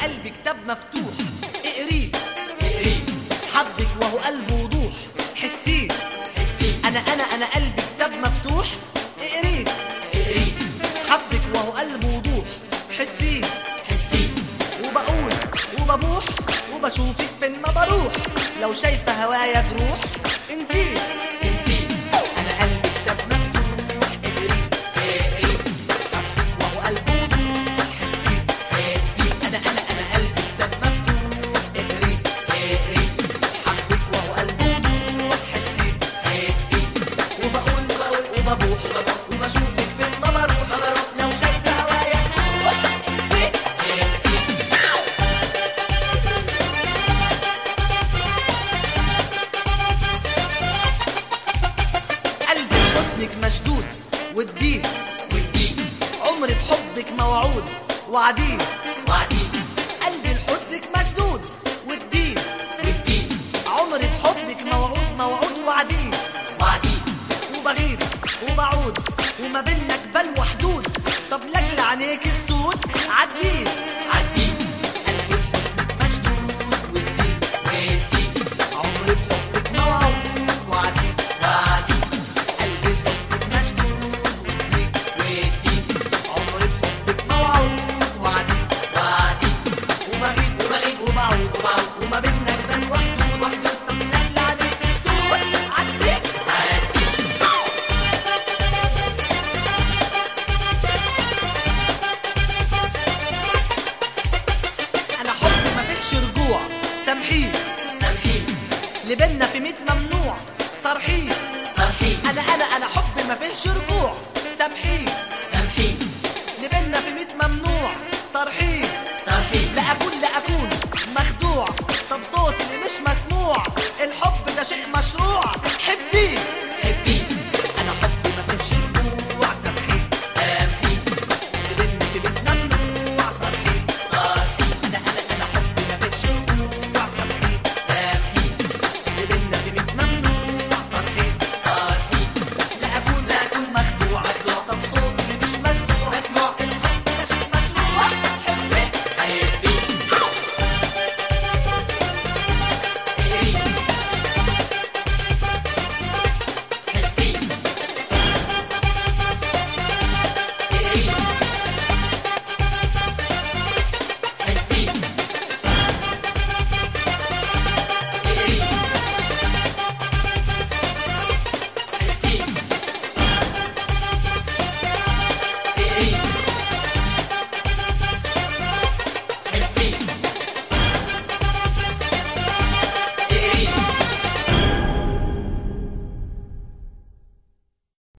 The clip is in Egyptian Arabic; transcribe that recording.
قلبي كتاب مفتوح اقريه اقري حبك وهو قلبه وضوح حسيه حسي انا انا انا قلبي كتاب مفتوح اقريه اقري حبك وهو قلبه وضوح حسيه حسي وبقول وببوح وبشوفك فين ما بروح لو شايفه هوايا جروح انسيه انسي انا قلبي كتاب مفتوح اقريه اقري وهو قلبه وضوح حسيه حسي انا انا انا قلبي كتاب مفتوح اقريه اقري حبك وهو قلبه وضوح حسيه حسي وبقول وبقول وببوح وبشوفك فين ما بروح لو شايفه هوايا جروح انسيه حسي قلبي بحسنك مشدود والدين والدين عمري بحبك موعود وعدين وعدي قلبي لحسنك مشدود والدين والدين عمري بحبك موعود موعود وعدين وعدي وبغيب وبعود وما بيننا جبال وحدود طب لاجل عينيك السود عدين عدي قلبي لحسنك مشدود والدين والدين عمري بحبك موعود وعدين وعدي قلبي لحسنك مشدود والدين والدين عمري بحبك موعود وعدين وعدي وبغيب وبغيب وبعود وبعود وما بيننا جبال وحدود وحدود طب لاجل عينيك السود عدين عدي انا حب ما فيهش رجوع سامحيه سامحي اللي بينا في ميت ممنوع صرحيه صرحي انا انا انا حب ما فيهش رجوع سامحيه سامحي اللي بينا في ميت ممنوع صرحيه صرحي لا اكون لا